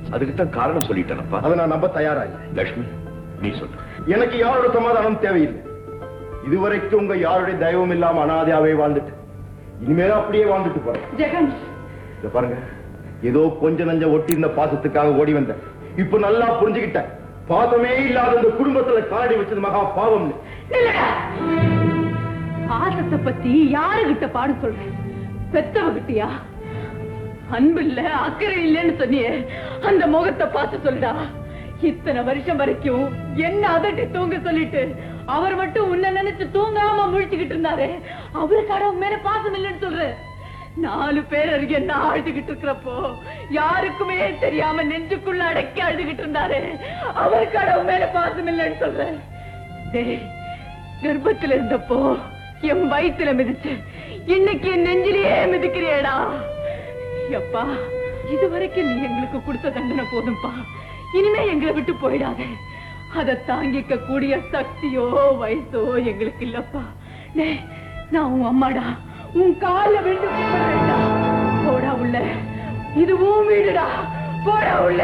அதுக்கு தான் காரணம் சொல்லிட்டேனப்பா அதை நான் நம்ப தயாரா இல்லை லட்சுமி நீ சொல்லு எனக்கு யாரோட சமாதானம் தேவையில்லை இதுவரைக்கும் உங்க யாருடைய தயவும் இல்லாம அனாதையாவே வாழ்ந்துட்டு இனிமேல அப்படியே வாழ்ந்துட்டு போறேன் ஜெகன் இத பாருங்க ஏதோ கொஞ்ச நஞ்ச ஒட்டி இருந்த பாசத்துக்காக ஓடி வந்தேன் இப்ப நல்லா புரிஞ்சுக்கிட்டேன் பாசமே இல்லாத இந்த குடும்பத்துல காலடி வச்சது மகா பாவம்னு இல்லடா பாசத்தை பத்தி யாருகிட்ட பாட சொல்றேன் பெத்தவகிட்டயா அன்பு இல்ல அக்கறை இல்லைன்னு சொன்னியே அந்த முகத்தை பார்த்து சொல்டா இத்தனை வருஷம் வரைக்கும் என்ன அதட்டி தூங்க சொல்லிட்டு அவர் மட்டும் உன்னை நினைச்சு தூங்காம முழிச்சுக்கிட்டு இருந்தாரு அவருக்கு அடவு மேல பாசம் இல்லைன்னு சொல்ற நாலு பேர் அருகே நான் அழுதுகிட்டு இருக்கிறப்போ யாருக்குமே தெரியாம நெஞ்சுக்குள்ள அடக்கி அழுதுகிட்டு இருந்தாரு அவருக்கு அடவு மேல பாசம் இல்லைன்னு சொல்ற டேய் கர்ப்பத்துல இருந்தப்போ என் வயித்துல மிதிச்சு இன்னைக்கு என் நெஞ்சிலேயே மிதிக்கிறியேடா எப்பா இதுவரைக்கும் நீ எங்களுக்கு கொடுத்த தண்டனை போதும்பா இனிமே எங்களை விட்டு போயிடாதே அதை தாங்கிக்க கூடிய சக்தியோ வயசோ எங்களுக்கு இல்லப்பா டேய், நான் உன் அம்மாடா உன் கால்ல விழுந்து கும்பிடுறேன்டா. போடா உள்ள இது உன் வீடுடா போடா உள்ள